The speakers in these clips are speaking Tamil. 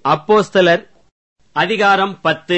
அப்போஸ்தலர் அதிகாரம் பத்து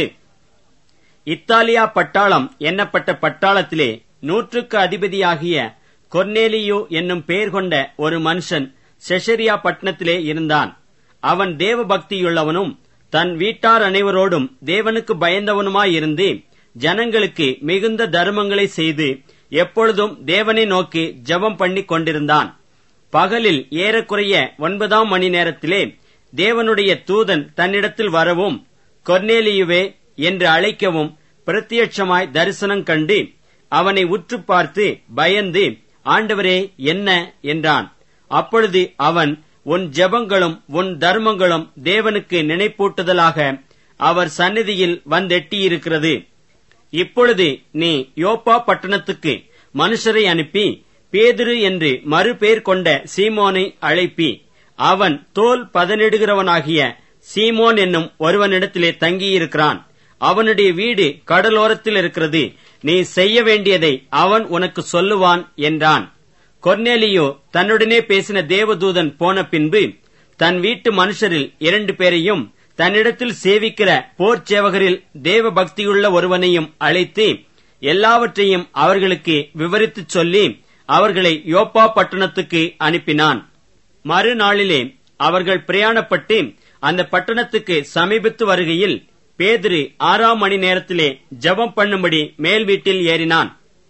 இத்தாலியா பட்டாளம் எண்ணப்பட்ட பட்டாளத்திலே நூற்றுக்கு அதிபதியாகிய கொர்னேலியு என்னும் பெயர் கொண்ட ஒரு மனுஷன் செஷரியா பட்டணத்திலே இருந்தான் அவன் தேவ பக்தியுள்ளவனும் தன் வீட்டார் அனைவரோடும் தேவனுக்கு பயந்தவனுமாயிருந்து ஜனங்களுக்கு மிகுந்த தர்மங்களை செய்து எப்பொழுதும் தேவனை நோக்கி ஜெபம் பண்ணிக் கொண்டிருந்தான் பகலில் ஏறக்குறைய ஒன்பதாம் மணி நேரத்திலே தேவனுடைய தூதன் தன்னிடத்தில் வரவும் கொர்னேலியுவே என்று அழைக்கவும் பிரத்யட்சமாய் தரிசனம் கண்டு அவனை உற்று பார்த்து பயந்து ஆண்டவரே என்ன என்றான் அப்பொழுது அவன் உன் ஜெபங்களும் உன் தர்மங்களும் தேவனுக்கு நினைப்பூட்டுதலாக அவர் சந்நிதியில் வந்தெட்டியிருக்கிறது இப்பொழுது நீ யோப்பா பட்டணத்துக்கு மனுஷரை அனுப்பி பேதுரு என்று மறுபேர் கொண்ட சீமோனை அழைப்பி அவன் தோல் பதனிடுகிறவனாகிய சீமோன் என்னும் ஒருவனிடத்திலே தங்கியிருக்கிறான் அவனுடைய வீடு கடலோரத்தில் இருக்கிறது நீ செய்ய வேண்டியதை அவன் உனக்கு சொல்லுவான் என்றான் கொர்னேலியோ தன்னுடனே பேசின தேவதூதன் போன பின்பு தன் வீட்டு மனுஷரில் இரண்டு பேரையும் தன்னிடத்தில் சேவிக்கிற போர் சேவகரில் தேவ பக்தியுள்ள ஒருவனையும் அழைத்து எல்லாவற்றையும் அவர்களுக்கு விவரித்துச் சொல்லி அவர்களை யோப்பா பட்டணத்துக்கு அனுப்பினான் மறுநாளிலே அவர்கள் பிரயாணப்பட்டு அந்த பட்டணத்துக்கு சமீபித்து வருகையில் பேதிரு ஆறாம் மணி நேரத்திலே ஜெபம் பண்ணும்படி மேல் வீட்டில் ஏறினான்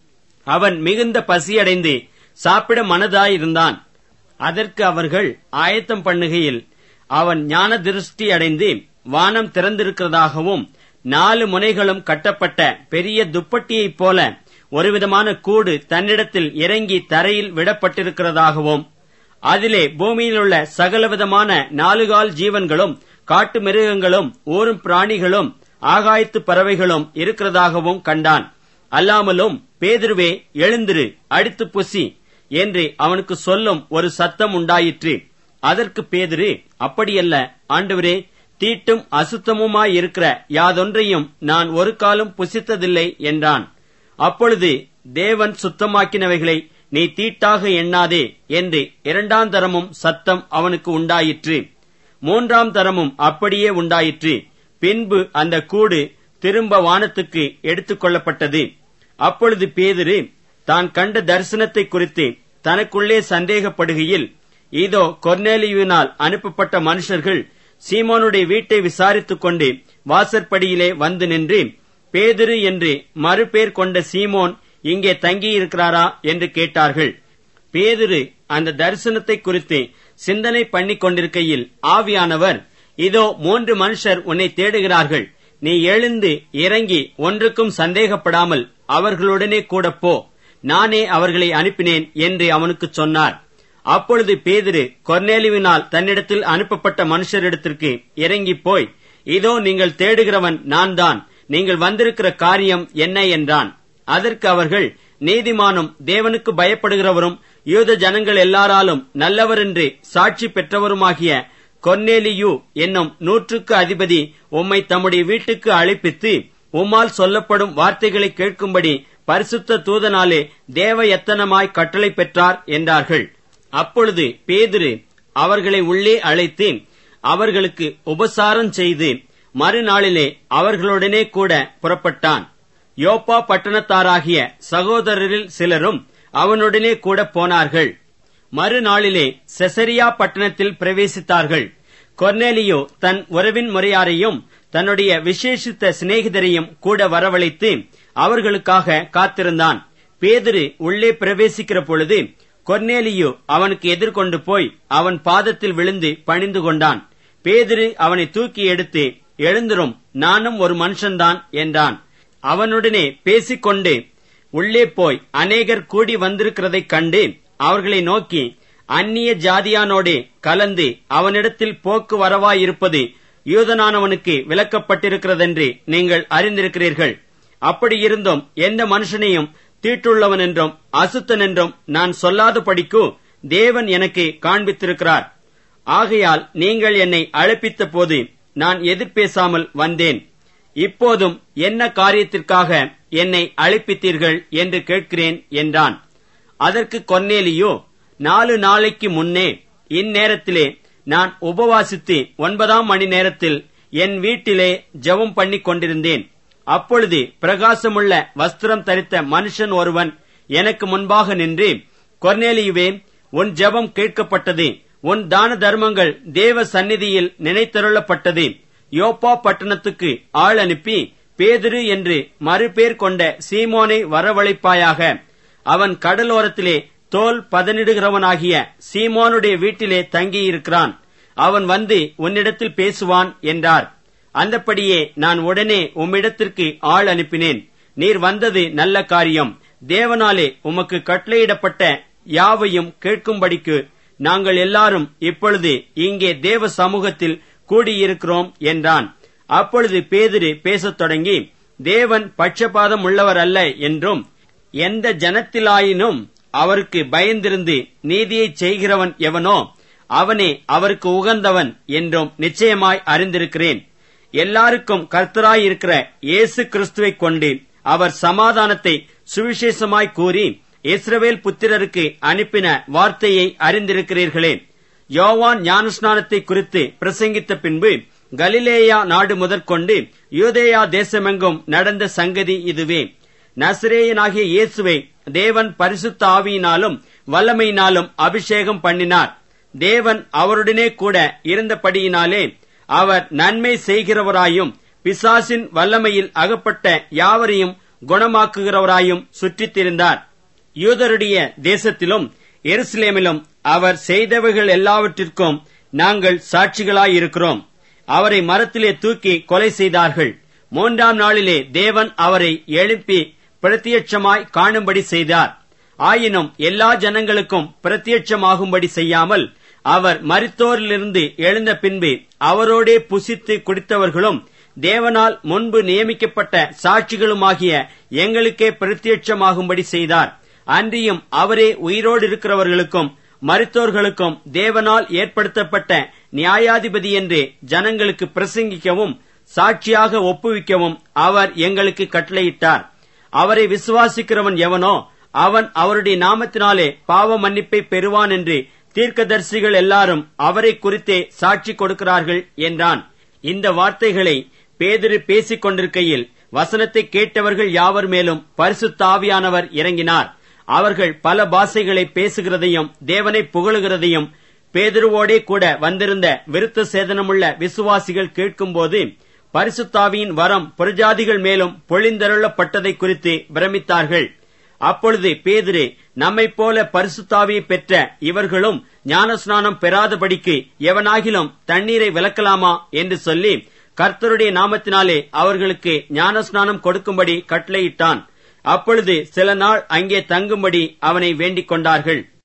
அவன் மிகுந்த பசியடைந்து சாப்பிட மனதாயிருந்தான் அதற்கு அவர்கள் ஆயத்தம் பண்ணுகையில் அவன் ஞான திருஷ்டி அடைந்து வானம் திறந்திருக்கிறதாகவும் நாலு முனைகளும் கட்டப்பட்ட பெரிய துப்பட்டியைப் போல ஒருவிதமான கூடு தன்னிடத்தில் இறங்கி தரையில் விடப்பட்டிருக்கிறதாகவும் அதிலே பூமியிலுள்ள சகலவிதமான நாலுகால் ஜீவன்களும் காட்டு மிருகங்களும் ஊரும் பிராணிகளும் ஆகாயத்து பறவைகளும் இருக்கிறதாகவும் கண்டான் அல்லாமலும் பேதுருவே எழுந்திரு அடித்து புசி என்று அவனுக்கு சொல்லும் ஒரு சத்தம் உண்டாயிற்று அதற்கு பேதிரு அப்படியல்ல ஆண்டவரே தீட்டும் அசுத்தமுமாயிருக்கிற யாதொன்றையும் நான் ஒரு காலம் புசித்ததில்லை என்றான் அப்பொழுது தேவன் சுத்தமாக்கினவைகளை நீ தீட்டாக எண்ணாதே என்று இரண்டாம் தரமும் சத்தம் அவனுக்கு உண்டாயிற்று மூன்றாம் தரமும் அப்படியே உண்டாயிற்று பின்பு அந்த கூடு திரும்ப வானத்துக்கு எடுத்துக் கொள்ளப்பட்டது அப்பொழுது பேதிரு தான் கண்ட தரிசனத்தை குறித்து தனக்குள்ளே சந்தேகப்படுகையில் இதோ கொர்னேலியுவினால் அனுப்பப்பட்ட மனுஷர்கள் சீமோனுடைய வீட்டை விசாரித்துக் கொண்டு வாசற்படியிலே வந்து நின்று பேதிரு என்று மறுபேர் கொண்ட சீமோன் இங்கே தங்கியிருக்கிறாரா என்று கேட்டார்கள் பேதிரு அந்த தரிசனத்தை குறித்து சிந்தனை பண்ணிக் கொண்டிருக்கையில் ஆவியானவர் இதோ மூன்று மனுஷர் உன்னை தேடுகிறார்கள் நீ எழுந்து இறங்கி ஒன்றுக்கும் சந்தேகப்படாமல் அவர்களுடனே கூட போ நானே அவர்களை அனுப்பினேன் என்று அவனுக்கு சொன்னார் அப்பொழுது பேதிரு கொர்னேலிவினால் தன்னிடத்தில் அனுப்பப்பட்ட மனுஷரிடத்திற்கு இறங்கி போய் இதோ நீங்கள் தேடுகிறவன் நான் தான் நீங்கள் வந்திருக்கிற காரியம் என்ன என்றான் அதற்கு அவர்கள் நீதிமானும் தேவனுக்கு பயப்படுகிறவரும் யூத ஜனங்கள் எல்லாராலும் நல்லவர் என்று சாட்சி பெற்றவருமாகிய கொர்னேலியு என்னும் நூற்றுக்கு அதிபதி உம்மை தம்முடைய வீட்டுக்கு அழைப்பித்து உம்மால் சொல்லப்படும் வார்த்தைகளை கேட்கும்படி பரிசுத்த தூதனாலே தேவ எத்தனமாய் கட்டளை பெற்றார் என்றார்கள் அப்பொழுது பேதிரு அவர்களை உள்ளே அழைத்து அவர்களுக்கு உபசாரம் செய்து மறுநாளிலே அவர்களுடனே கூட புறப்பட்டான் யோப்பா பட்டணத்தாராகிய சகோதரரில் சிலரும் அவனுடனே கூட போனார்கள் மறுநாளிலே செசரியா பட்டணத்தில் பிரவேசித்தார்கள் கொர்னேலியோ தன் உறவின் முறையாரையும் தன்னுடைய விசேஷித்த சிநேகிதரையும் கூட வரவழைத்து அவர்களுக்காக காத்திருந்தான் பேதிரு உள்ளே பிரவேசிக்கிற பொழுது கொர்னேலியோ அவனுக்கு எதிர்கொண்டு போய் அவன் பாதத்தில் விழுந்து பணிந்து கொண்டான் பேதிரு அவனை தூக்கி எடுத்து எழுந்திரும் நானும் ஒரு மனுஷன்தான் என்றான் அவனுடனே பேசிக்கொண்டு உள்ளே போய் அநேகர் கூடி வந்திருக்கிறதைக் கண்டு அவர்களை நோக்கி அந்நிய ஜாதியானோடே கலந்து அவனிடத்தில் போக்கு வரவாயிருப்பது யூதனானவனுக்கு விளக்கப்பட்டிருக்கிறதென்று நீங்கள் அறிந்திருக்கிறீர்கள் அப்படியிருந்தும் எந்த மனுஷனையும் தீட்டுள்ளவன் என்றும் அசுத்தன் என்றும் நான் சொல்லாத படிக்கு தேவன் எனக்கு காண்பித்திருக்கிறார் ஆகையால் நீங்கள் என்னை அழைப்பித்த போது நான் எதிர்பேசாமல் வந்தேன் இப்போதும் என்ன காரியத்திற்காக என்னை அழைப்பித்தீர்கள் என்று கேட்கிறேன் என்றான் அதற்கு கொன்னேலியோ நாலு நாளைக்கு முன்னே இந்நேரத்திலே நான் உபவாசித்து ஒன்பதாம் மணி நேரத்தில் என் வீட்டிலே ஜெபம் பண்ணிக் கொண்டிருந்தேன் அப்பொழுது பிரகாசமுள்ள வஸ்திரம் தரித்த மனுஷன் ஒருவன் எனக்கு முன்பாக நின்று கொர்நேலியுவே உன் ஜெபம் கேட்கப்பட்டது உன் தான தர்மங்கள் தேவ சந்நிதியில் நினைத்தருளப்பட்டது யோப்பா பட்டணத்துக்கு ஆள் அனுப்பி பேதுரு என்று மறுபேர் கொண்ட சீமோனை வரவழைப்பாயாக அவன் கடலோரத்திலே தோல் பதனிடுகிறவனாகிய சீமோனுடைய வீட்டிலே தங்கியிருக்கிறான் அவன் வந்து உன்னிடத்தில் பேசுவான் என்றார் அந்தப்படியே நான் உடனே உம்மிடத்திற்கு ஆள் அனுப்பினேன் நீர் வந்தது நல்ல காரியம் தேவனாலே உமக்கு கட்டளையிடப்பட்ட யாவையும் கேட்கும்படிக்கு நாங்கள் எல்லாரும் இப்பொழுது இங்கே தேவ சமூகத்தில் கூடியிருக்கிறோம் என்றான் அப்பொழுது பேதிரு பேசத் தொடங்கி தேவன் பட்சபாதம் உள்ளவர் அல்ல என்றும் எந்த ஜனத்திலாயினும் அவருக்கு பயந்திருந்து நீதியைச் செய்கிறவன் எவனோ அவனே அவருக்கு உகந்தவன் என்றும் நிச்சயமாய் அறிந்திருக்கிறேன் எல்லாருக்கும் கர்த்தராயிருக்கிற இயேசு கிறிஸ்துவைக் கொண்டு அவர் சமாதானத்தை சுவிசேஷமாய் கூறி இஸ்ரவேல் புத்திரருக்கு அனுப்பின வார்த்தையை அறிந்திருக்கிறீர்களே யோவான் ஞானஸ்நானத்தை குறித்து பிரசங்கித்த பின்பு கலிலேயா நாடு முதற்கொண்டு யூதேயா தேசமெங்கும் நடந்த சங்கதி இதுவே நசிரேயனாகிய இயேசுவை தேவன் பரிசுத்த ஆவியினாலும் வல்லமையினாலும் அபிஷேகம் பண்ணினார் தேவன் அவருடனே கூட இருந்தபடியினாலே அவர் நன்மை செய்கிறவராயும் பிசாசின் வல்லமையில் அகப்பட்ட யாவரையும் குணமாக்குகிறவராயும் சுற்றித் திரிந்தார் யூதருடைய தேசத்திலும் எருசலேமிலும் அவர் செய்தவைகள் எல்லாவற்றிற்கும் நாங்கள் சாட்சிகளாயிருக்கிறோம் அவரை மரத்திலே தூக்கி கொலை செய்தார்கள் மூன்றாம் நாளிலே தேவன் அவரை எழுப்பி பிரத்யட்சமாய் காணும்படி செய்தார் ஆயினும் எல்லா ஜனங்களுக்கும் பிரத்யட்சமாகும்படி செய்யாமல் அவர் மரித்தோரிலிருந்து எழுந்த பின்பு அவரோடே புசித்து குடித்தவர்களும் தேவனால் முன்பு நியமிக்கப்பட்ட சாட்சிகளுமாகிய எங்களுக்கே பிரத்யட்சமாகும்படி செய்தார் அன்றியும் அவரே உயிரோடு இருக்கிறவர்களுக்கும் மருத்தோர்களுக்கும் தேவனால் ஏற்படுத்தப்பட்ட நியாயாதிபதி என்று ஜனங்களுக்கு பிரசங்கிக்கவும் சாட்சியாக ஒப்புவிக்கவும் அவர் எங்களுக்கு கட்டளையிட்டார் அவரை விசுவாசிக்கிறவன் எவனோ அவன் அவருடைய நாமத்தினாலே பாவ மன்னிப்பை பெறுவான் என்று தீர்க்கதரிசிகள் எல்லாரும் அவரை குறித்தே சாட்சி கொடுக்கிறார்கள் என்றான் இந்த வார்த்தைகளை பேதிரு பேசிக் கொண்டிருக்கையில் வசனத்தை கேட்டவர்கள் யாவர் மேலும் பரிசுத்தாவியானவர் இறங்கினார் அவர்கள் பல பாஷைகளை பேசுகிறதையும் தேவனை புகழுகிறதையும் பேதுருவோடே கூட வந்திருந்த விருத்த சேதனமுள்ள விசுவாசிகள் கேட்கும்போது பரிசுத்தாவியின் வரம் புரஜாதிகள் மேலும் பொழிந்தருளப்பட்டதை குறித்து பிரமித்தார்கள் அப்பொழுது பேதிரு நம்மைப் போல பரிசுத்தாவியை பெற்ற இவர்களும் ஞானஸ்நானம் பெறாதபடிக்கு எவனாகிலும் தண்ணீரை விலக்கலாமா என்று சொல்லி கர்த்தருடைய நாமத்தினாலே அவர்களுக்கு ஞானஸ்நானம் கொடுக்கும்படி கட்டளையிட்டான் அப்பொழுது சில நாள் அங்கே தங்கும்படி அவனை வேண்டிக் கொண்டார்கள்